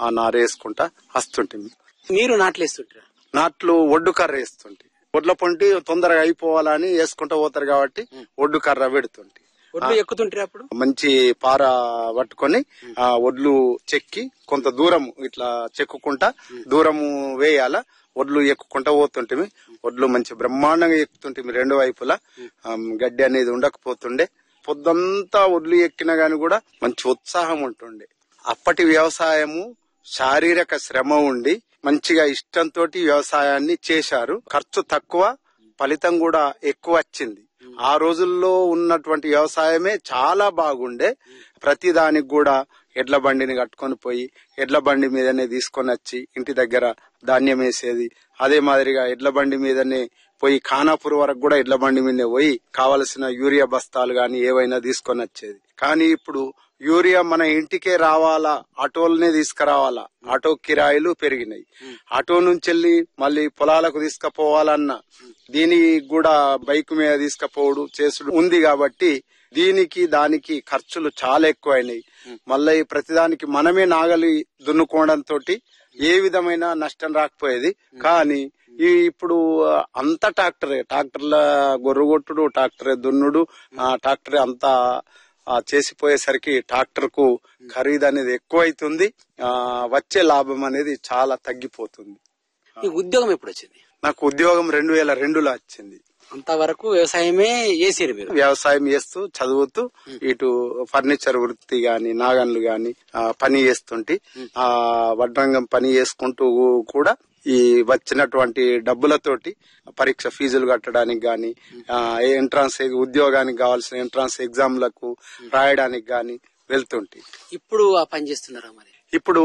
ఆ నారు వేసుకుంటా వస్తుంటిమి మీరు నాట్లేస్తుంటారా నాట్లు ఒడ్డు కర్ర వేస్తుంటి ఒడ్ల పొంటి తొందరగా అయిపోవాలని వేసుకుంటా పోతారు కాబట్టి ఒడ్డు కర్ర పెడుతుంటి ఒడ్లు ఎక్కుతుంటారా అప్పుడు మంచి పార పట్టుకొని ఆ ఒడ్లు చెక్కి కొంత దూరం ఇట్లా చెక్కుకుంటా దూరము వేయాల ఒడ్లు ఎక్కుకుంటా పోతుంటిమి ఒడ్లు మంచి బ్రహ్మాండంగా ఎక్కుతుంటిమి రెండు వైపులా ఆమ్, గడ్డి అనేది ఉండకపోతుండే పొద్దంతా ఒడ్లు ఎక్కినా గాని కూడా మంచి ఉత్సాహం ఉంటుండే అప్పటి వ్యవసాయము శారీరక శ్రమ ఉండి మంచిగా ఇష్టంతో వ్యవసాయాన్ని చేశారు ఖర్చు తక్కువ ఫలితం కూడా ఎక్కువ వచ్చింది ఆ రోజుల్లో ఉన్నటువంటి వ్యవసాయమే చాలా బాగుండే ప్రతి దానికి కూడా ఎడ్ల బండిని కట్టుకొని పోయి ఎడ్ల బండి మీదనే తీసుకొని వచ్చి ఇంటి దగ్గర ధాన్యం వేసేది అదే మాదిరిగా ఎడ్ల బండి మీదనే పోయి ఖానాపూర్ వరకు కూడా ఎడ్ల బండి మీదనే పోయి కావలసిన యూరియా బస్తాలు గాని ఏవైనా తీసుకొని వచ్చేది కానీ ఇప్పుడు యూరియా మన ఇంటికే రావాలా ఆటోలనే తీసుకురావాలా ఆటో కిరాయిలు పెరిగినాయి ఆటో నుంచి వెళ్ళి మళ్ళీ పొలాలకు తీసుకుపోవాలన్నా దీనికి కూడా బైక్ మీద తీసుకుపోవడు చేసుడు ఉంది కాబట్టి దీనికి దానికి ఖర్చులు చాలా ఎక్కువైనాయి మళ్ళీ ప్రతిదానికి మనమే నాగలి దున్నుకోవడంతో ఏ విధమైన నష్టం రాకపోయేది కానీ ఈ ఇప్పుడు అంత ట్రాక్టరే ట్రాక్టర్ల గొర్రుగొట్టుడు ట్రాక్టరే దున్నుడు ఆ ట్రాక్టరే అంతా ఆ చేసిపోయేసరికి ట్రాక్టర్ కు ఖరీదు అనేది ఎక్కువైతుంది ఆ వచ్చే లాభం అనేది చాలా తగ్గిపోతుంది ఈ ఉద్యోగం ఎప్పుడు వచ్చింది నాకు ఉద్యోగం రెండు వేల రెండులో వచ్చింది అంతవరకు వ్యవసాయమే చేసారు మీరు వ్యవసాయం చేస్తూ చదువుతూ ఇటు ఫర్నిచర్ వృత్తి గాని నాగన్లు గాని ఆ, పని చేస్తుంటే ఆ వడ్రంగం పని చేసుకుంటూ కూడా ఈ వచ్చినటువంటి డబ్బులతోటి పరీక్ష ఫీజులు కట్టడానికి గాని ఆ, ఎంట్రన్స్ ఉద్యోగానికి కావాల్సిన ఎంట్రన్స్ ఎగ్జామ్లకు రాయడానికి గాని వెళ్తుంటే ఇప్పుడు ఆ పని చేస్తున్నారా మరి ఇప్పుడు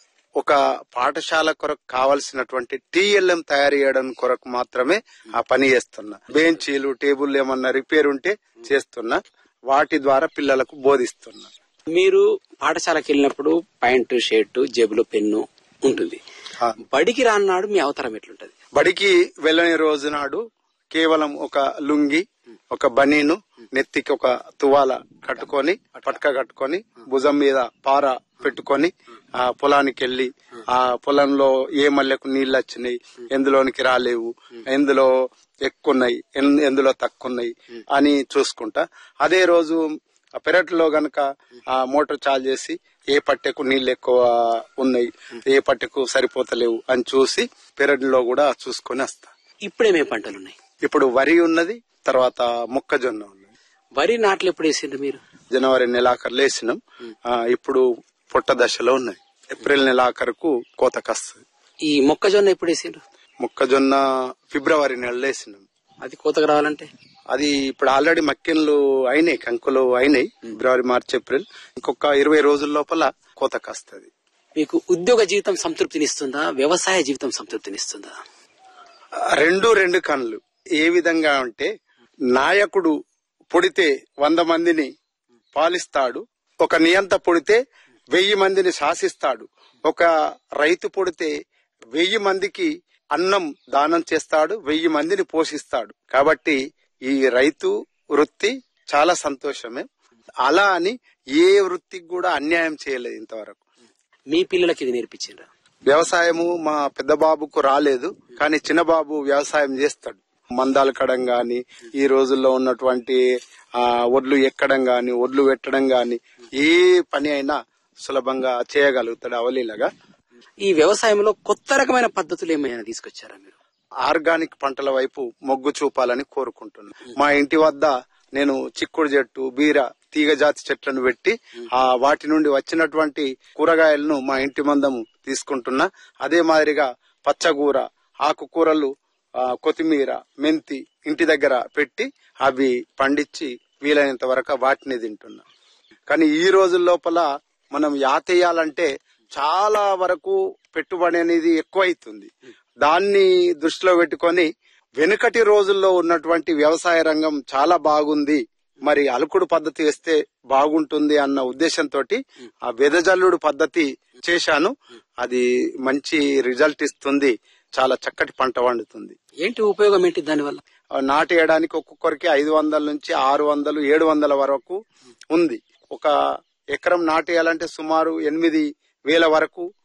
ఒక పాఠశాల కొరకు కావలసినటువంటి టీఎల్ఎం తయారు చేయడం కొరకు మాత్రమే ఆ పని చేస్తున్నా బెంచీలు టేబుల్ ఏమన్నా రిపేర్ ఉంటే చేస్తున్నా వాటి ద్వారా పిల్లలకు బోధిస్తున్నా మీరు పాఠశాలకు వెళ్ళినప్పుడు ప్యాంటు షర్టు జేబులో పెన్ను ఉంటుంది ఆ, బడికి రాన్నాడు మీ అవతారం ఎట్లుంటది బడికి వెళ్ళని రోజు నాడు కేవలం ఒక లుంగి ఒక బనీను నెత్తికి ఒక తువాల కట్టుకొని పట్క కట్టుకొని భుజం మీద పార పెట్టుకొని ఆ పొలానికి వెళ్లి ఆ పొలంలో ఏ మల్లెకు నీళ్లు వచ్చినాయి ఎందులోనికి రాలేవు ఎందులో ఎక్కున్నాయి ఎన్- ఎందులో తక్కున్నాయి అని చూసుకుంటా అదే రోజు ఆ పెరట్లో గనక ఆ మోటార్ చాలు చేసి ఏ పట్టెకు నీళ్లు ఎక్కువ ఉన్నాయి ఏ పట్టెకు సరిపోతలేవు అని చూసి పెరట్లో కూడా చూసుకొని వస్తా ఇప్పుడేమే పంటలు ఉన్నాయి ఇప్పుడు వరి ఉన్నది తర్వాత మొక్కజొన్న ఉన్నది వరి నాట్లు ఎప్పుడు వేసిండ్రు మీరు జనవరి నెలాఖరులో వేసినాం ఆ, ఇప్పుడు పొట్ట దశలో ఉన్నాయి ఏప్రిల్ నెలాఖరుకు కోతకొస్తుంది ఈ మొక్కజొన్న ఎప్పుడు వేసిండ్రు మొక్కజొన్న ఫిబ్రవరి నెలలో వేసినాం అది కోతకు రావాలంటే అది ఇప్పుడు ఆల్రెడీ మక్కెన్లు అయినాయి కంకులు అయినాయి ఫిబ్రవరి మార్చి ఏప్రిల్ ఇంకొక ఇరవై రోజుల లోపల కోతకొస్తుంది మీకు ఉద్యోగ జీవితం సంతృప్తినిస్తుందా వ్యవసాయ జీవితం సంతృప్తినిస్తుందా రెండు రెండు కన్నులు ఏ విధంగా అంటే నాయకుడు పుడితే వంద మందిని పాలిస్తాడు ఒక నియంత పుడితే వెయ్యి మందిని శాసిస్తాడు ఒక రైతు పుడితే వెయ్యి మందికి అన్నం దానం చేస్తాడు వెయ్యి మందిని పోషిస్తాడు కాబట్టి ఈ రైతు వృత్తి చాలా సంతోషమే అలా అని ఏ వృత్తికి కూడా అన్యాయం చేయలేదు ఇంతవరకు మీ పిల్లలకి ఇది నేర్పించిండ్రా వ్యవసాయము మా పెద్ద బాబుకు రాలేదు కానీ చిన్న బాబు వ్యవసాయం చేస్తాడు మందాలు కడం గాని ఈ రోజుల్లో ఉన్నటువంటి ఆ ఒడ్లు ఎక్కడం గాని ఒడ్లు పెట్టడం గాని ఏ పని అయినా సులభంగా చేయగలుగుతాడు అవలీలగా ఈ వ్యవసాయంలో కొత్త రకమైన పద్ధతులు ఏమైనా తీసుకొచ్చారా మీరు ఆర్గానిక్ పంటల వైపు మొగ్గు చూపాలని కోరుకుంటున్నా మా ఇంటి వద్ద నేను చిక్కుడు చెట్టు బీర తీగ జాతి చెట్లను పెట్టి ఆ వాటి నుండి వచ్చినటువంటి కూరగాయలను మా ఇంటి మందము తీసుకుంటున్నా అదే మాదిరిగా పచ్చగూర ఆకుకూరలు ఆ, కొత్తిమీర మెంతి ఇంటి దగ్గర పెట్టి అవి పండించి వీలైనంత వరకు వాటిని తింటున్నా కానీ ఈ రోజు లోపల మనం యాతేయాలంటే చాలా వరకు పెట్టుబడి అనేది ఎక్కువైతుంది దాన్ని దృష్టిలో పెట్టుకొని వెనుకటి రోజుల్లో ఉన్నటువంటి వ్యవసాయ రంగం చాలా బాగుంది మరి అలుకుడు పద్ధతి వేస్తే బాగుంటుంది అన్న ఉద్దేశంతో ఆ వెదజల్లుడు పద్ధతి చేశాను అది మంచి రిజల్ట్ ఇస్తుంది చాలా చక్కటి పంట వండుతుంది ఏంటి ఉపయోగం ఏంటి దానివల్ల ఆ నాటు వేయడానికి ఒక్కొక్కరికి ఐదు వందల నుంచి ఆరు వందలు ఏడు వందల వరకు ఉంది ఒక ఎకరం నాటు వేయాలంటే సుమారు ఎనిమిది వేల వరకు